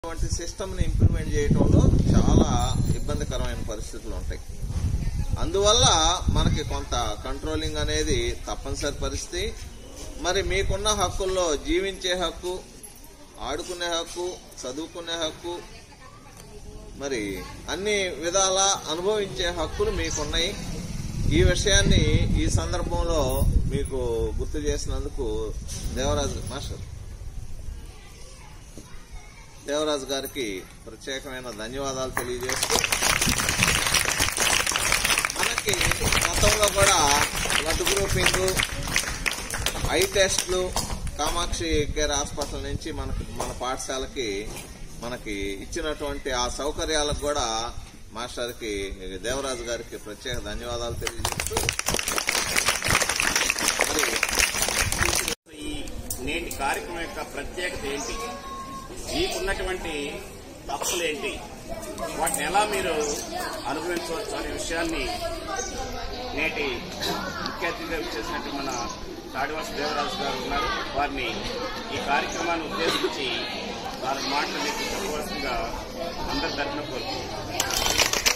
వంటి సిస్టమ్ని ఇంప్లిమెంట్ చేయడంలో చాలా ఇబ్బందికరమైన పరిస్థితులు ఉంటాయి అందువల్ల మనకి కొంత కంట్రోలింగ్ అనేది తప్పనిసరి పరిస్థితి మరి మీకున్న హక్కుల్లో జీవించే హక్కు ఆడుకునే హక్కు చదువుకునే హక్కు మరి అన్ని విధాల అనుభవించే హక్కులు మీకున్నాయి ఈ విషయాన్ని ఈ సందర్భంలో మీకు గుర్తు చేసినందుకు దేవరాజు మాస్టర్ దేవరాజు గారికి ప్రత్యేకమైన ధన్యవాదాలు తెలియజేస్తూ మనకి గతంలో కూడా బ్లడ్ గ్రూపింగ్ ఐ టెస్ట్లు కామాక్షి కేర్ హాస్పిటల్ నుంచి మనకి మన పాఠశాలకి మనకి ఇచ్చినటువంటి ఆ సౌకర్యాలకు కూడా మాస్టర్కి దేవరాజు గారికి ప్రత్యేక ధన్యవాదాలు తెలియజేస్తూ మరి ఈ నేటి కార్యక్రమం యొక్క ప్రత్యేకత ఏంటి మీకున్నటువంటి తప్పులేంటి వాటిని ఎలా మీరు అనుభవించవచ్చు అనే విషయాన్ని నేటి ముఖ్య అతిథిగా చేసినట్టు మన తాడివాసి దేవరాజు గారు ఉన్నారు వారిని ఈ కార్యక్రమాన్ని ఉద్దేశించి వారి మాటలు మీకు చెప్పవలసిందిగా అందరి తరఫున కోరుతున్నాను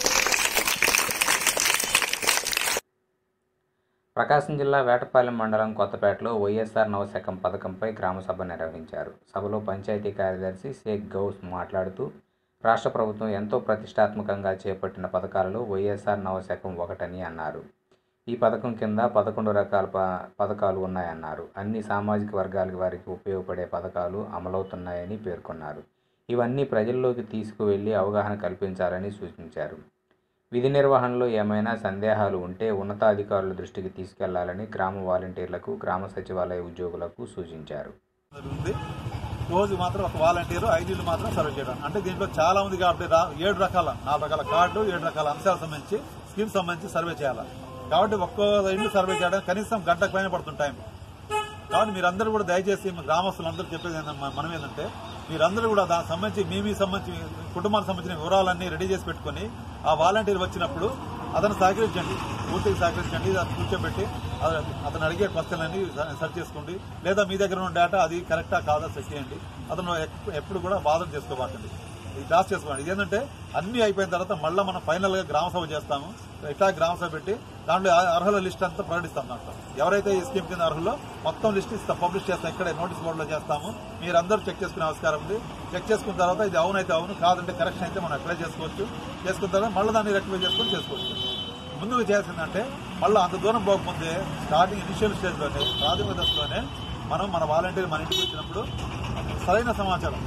ప్రకాశం జిల్లా వేటపాలెం మండలం కొత్తపేటలో వైఎస్ఆర్ నవశకం పథకంపై గ్రామ సభ నిర్వహించారు సభలో పంచాయతీ కార్యదర్శి షేక్ గౌస్ మాట్లాడుతూ రాష్ట్ర ప్రభుత్వం ఎంతో ప్రతిష్టాత్మకంగా చేపట్టిన పథకాలలో వైఎస్ఆర్ నవశకం ఒకటని అన్నారు ఈ పథకం కింద పదకొండు రకాల ప పథకాలు ఉన్నాయన్నారు అన్ని సామాజిక వర్గాల వారికి ఉపయోగపడే పథకాలు అమలవుతున్నాయని పేర్కొన్నారు ఇవన్నీ ప్రజల్లోకి తీసుకువెళ్లి అవగాహన కల్పించాలని సూచించారు విధి నిర్వహణలో ఏమైనా సందేహాలు ఉంటే ఉన్నతాధికారుల దృష్టికి తీసుకెళ్లాలని గ్రామ వాలంటీర్లకు గ్రామ సచివాలయ ఉద్యోగులకు సూచించారు ఉంది రోజు మాత్రం ఒక వాలంటీర్ ఐదు మాత్రం సర్వ్ చేయడం అంటే దీంట్లో చాలా మంది కాబట్టి రా- ఏడు రకాల నాలుగు రకాల కార్డు ఏడు రకాల అంశాలకు సంబంధించి స్కీమ్ సంబంధించి సర్వే చేయాలి కాబట్టి ఒక్కో ఇల్లు సర్వే చేయడం కనీసం గంటకు పైన పడుతుంది టైం కాబట్టి మీరందరూ కూడా దయచేసి మా గ్రామస్తులందరూ చెప్పేది ఏంటంటే మనం ఏంటంటే మీరందరూ కూడా దానికి సంబంధించి మీ మీ సంబంధించి కుటుంబానికి సంబంధించిన వివరాలన్నీ రెడీ చేసి పెట్టుకుని ఆ వాలంటీర్ వచ్చినప్పుడు అతను సహకరించండి పూర్తిగా సహకరించండి అతను కూర్చోబెట్టి అతను అతను అడిగే క్వశ్చన్ అన్ని సెర్చ్ చేసుకోండి లేదా మీ దగ్గర ఉన్న డేటా అది కరెక్టా కాదా సెట్ చేయండి అతను ఎప్- ఎప్పుడు కూడా బాధలు చేసుకోబాకండి ఇది క్రాస్ చేసుకోండి ఇదేంటంటే అన్ని అయిపోయిన తర్వాత మళ్ళీ మనం ఫైనల్ గా గ్రామ సభ చేస్తాము ఇట్లా గ్రామ సభ పెట్టి దాంట్లో ఆ అర్హుల లిస్ట్ అంతా ప్రకటిస్తాం దాంట్లో ఎవరైతే ఈ స్కీమ్ కింద అర్హులో మొత్తం లిస్ట్ ఇస్తాం పబ్లిష్ చేస్తాం ఇక్కడే నోటీస్ బోర్డులో చేస్తాము మీరందరూ చెక్ చేసుకునే అవసరం ఉంది చెక్ చేసుకున్న తర్వాత ఇది అవునైతే అవును కాదంటే కరెక్షన్ అయితే మనం అప్లై చేసుకోవచ్చు చేసుకున్న తర్వాత మళ్ళీ దాన్ని రెక్టిఫై చేసుకొని చేసుకోవచ్చు ముందుకు చేయాల్సిందంటే మళ్ళీ అంత దూరం పోకముందే స్టార్టింగ్ ఇనిషియల్ స్టేజ్లోనే ప్రాథమిక దశలోనే మనం మన వాలంటీర్ మన ఇంటికి వచ్చినప్పుడు సరైన సమాచారం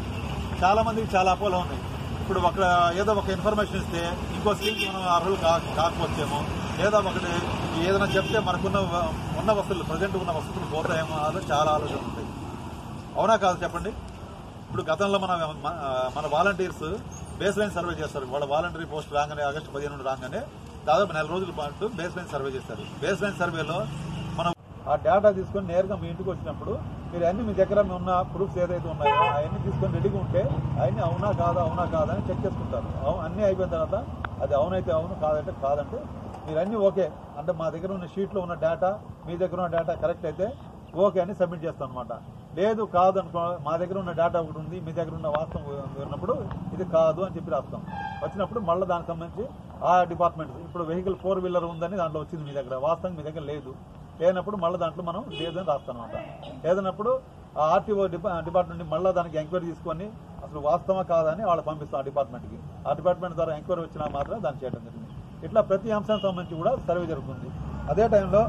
చాలా మందికి చాలా అపోలో ఉన్నాయి ఇప్పుడు ఒక ఏదో ఒక ఇన్ఫర్మేషన్ ఇస్తే ఇంకో స్కీమ్కి మనం అర్హులు కా కాకపోవచ్చేమో లేదా ఒకటి ఏదైనా చెప్తే మనకున్న వ- ఉన్న వస్తువులు ప్రజెంట్ ఉన్న వస్తువులు పోతాయేమో అని చాలా ఆలోచన ఉంటాయి అవునా కాదు చెప్పండి ఇప్పుడు గతంలో మన మన- మన వాలంటీర్స్ బేస్ లైన్ సర్వే చేస్తారు వాళ్ళ వాలంటీర్ పోస్ట్ రాగానే ఆగస్టు పదిహేను నుండి రాగానే దాదాపు నెల రోజుల పాటు బేస్ లైన్ సర్వే చేస్తారు బేస్ లైన్ సర్వేలో మనం ఆ డేటా తీసుకొని నేరుగా మీ ఇంటికి వచ్చినప్పుడు మీరు అన్ని మీ దగ్గర ఉన్న ప్రూఫ్స్ ఏదైతే ఉన్నాయో అవన్నీ తీసుకొని రెడీగా ఉంటే అవన్నీ అవునా కాదా అవునా కాదా అని చెక్ చేసుకుంటారు అవు- అన్నీ అయిపోయిన తర్వాత అది అవునైతే అవును కాదంటే కాదంటే మీరు అన్ని ఓకే అంటే మా దగ్గర ఉన్న షీట్లో ఉన్న డేటా మీ దగ్గర ఉన్న డేటా కరెక్ట్ అయితే ఓకే అని సబ్మిట్ చేస్తాం అనమాట లేదు కాదు అనుకో మా దగ్గర ఉన్న డేటా ఒకటి ఉంది మీ దగ్గర ఉన్న వాస్తవం ఉన్నప్పుడు ఇది కాదు అని చెప్పి రాస్తాం వచ్చినప్పుడు మళ్ళీ దానికి సంబంధించి ఆ డిపార్ట్మెంట్ ఇప్పుడు వెహికల్ ఫోర్ వీలర్ ఉందని దాంట్లో వచ్చింది మీ దగ్గర వాస్తవం మీ దగ్గర లేదు లేనప్పుడు మళ్ళీ దాంట్లో మనం లేదని రాస్తాం అనమాట లేదన్నప్పుడు ఆ ఆర్టీఓ డిపార్ట్మెంట్ నుండి మళ్ళీ దానికి ఎంక్వైరీ తీసుకొని అసలు వాస్తవమా కాదని వాళ్ళు పంపిస్తాం ఆ డిపార్ట్మెంట్కి ఆ డిపార్ట్మెంట్ ద్వారా ఎంక్వైరీ వచ్చినా మాత్రం దాన్ని చేయడం జరిగింది ఇట్లా ప్రతి అంశానికి సంబంధించి కూడా సర్వే జరుగుతుంది అదే టైంలో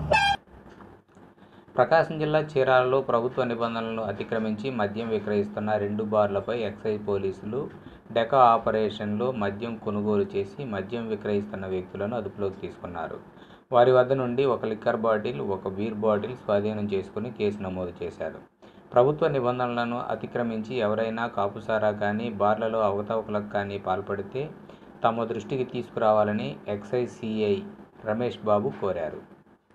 ప్రకాశం జిల్లా చీరాలలో ప్రభుత్వ నిబంధనలను అతిక్రమించి మద్యం విక్రయిస్తున్న రెండు బార్లపై ఎక్సైజ్ పోలీసులు డెకా ఆపరేషన్లో మద్యం కొనుగోలు చేసి మద్యం విక్రయిస్తున్న వ్యక్తులను అదుపులోకి తీసుకున్నారు వారి వద్ద నుండి ఒక లిక్కర్ బాటిల్ ఒక బీర్ బాటిల్ స్వాధీనం చేసుకుని కేసు నమోదు చేశారు ప్రభుత్వ నిబంధనలను అతిక్రమించి ఎవరైనా కాపుసారా కానీ బార్లలో అవకతవకలకు కానీ పాల్పడితే తమ దృష్టికి తీసుకురావాలని ఎక్సైజ్ సిఐ రమేష్ బాబు కోరారు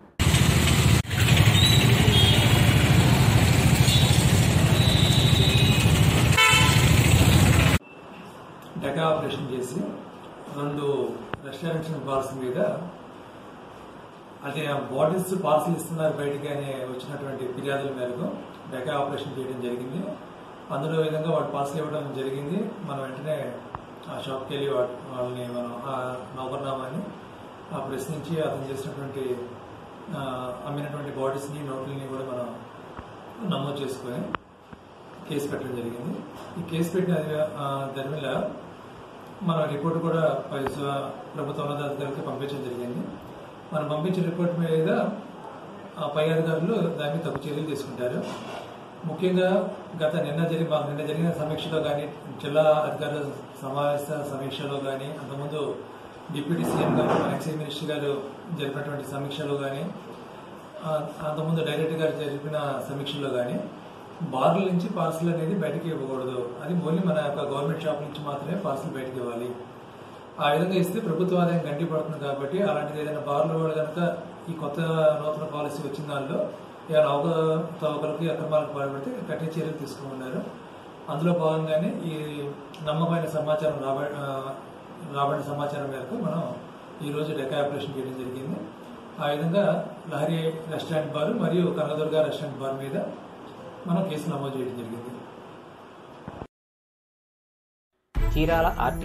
డెకా ఆపరేషన్ చేసి రెండు రెస్టారెంట్స్ బాల్స్ మీద అంటే ఆ బాటిల్స్ పార్సల్ ఇస్తున్నారు బయటికి అనే వచ్చినటువంటి ఫిర్యాదుల మేరకు డెకా ఆపరేషన్ చేయడం జరిగింది అందులో విధంగా వాడు పార్సల్ ఇవ్వడం జరిగింది మనం వెంటనే ఆ షాప్కి వెళ్ళి వా- వాళ్ళని మనం ఆ నౌకర్నామాని ఆ ప్రశ్నించి అతను చేసినటువంటి ఆ, అమ్మినటువంటి బాడీస్ని నోట్లని కూడా మనం నమోదు చేసుకొని కేసు పెట్టడం జరిగింది ఈ కేసు పెట్టిన ఆ, దాని మీద మన రిపోర్ట్ కూడా పై స- ప్రభుత్వ ఉన్నతాధికారులకి పంపించడం జరిగింది మనం పంపించిన రిపోర్ట్ మీద ఆ పై అధికారులు దాని మీద తగు చర్యలు తీసుకుంటారు ముఖ్యంగా గత నిన్న జరిగి మాకు నిన్న జరిగిన సమీక్షలో కానీ జిల్లా అధికారుల సమావేశ సమీక్షలో కానీ అంతకుముందు డిప్యూటీ సీఎం గారు మన ఎక్సైజ్ మినిస్టర్ గారు జరిపినటువంటి సమీక్షలో కానీ ఆ, అంతకుముందు డైరెక్టర్ గారు జరిపిన సమీక్షలో కానీ బార్ల నుంచి పార్సల్ అనేది బయటకి ఇవ్వకూడదు అది ఓన్లీ మన యొక్క గవర్నమెంట్ షాప్ నుంచి మాత్రమే పార్సల్ బయటకి ఇవ్వాలి ఆ విధంగా ఇస్తే ప్రభుత్వ ఆదాయం గంటి పడుతుంది కాబట్టి అలాంటిది ఏదైనా బార్లు కూడా కనుక ఈ కొత్త నూతన పాలసీ వచ్చిన దానిలో ఏమైనా అవకతవకలకి అక్రమాలకు పాల్పడితే కఠిన చర్యలు తీసుకున్నారు అందులో భాగంగానే ఈ నమ్మకమైన సమాచారం రాబ ఆ, రాబడిన సమాచారం మేరకు మనం ఈ రోజు డెకా ఆపరేషన్ చేయడం జరిగింది ఆ విధంగా లహరి రెస్టారెంట్ బార్ మరియు కనకదుర్గ రెస్టారెంట్ బార్ మీద మనం కేసు నమోదు చేయడం జరిగింది చీరాల ఆర్టీ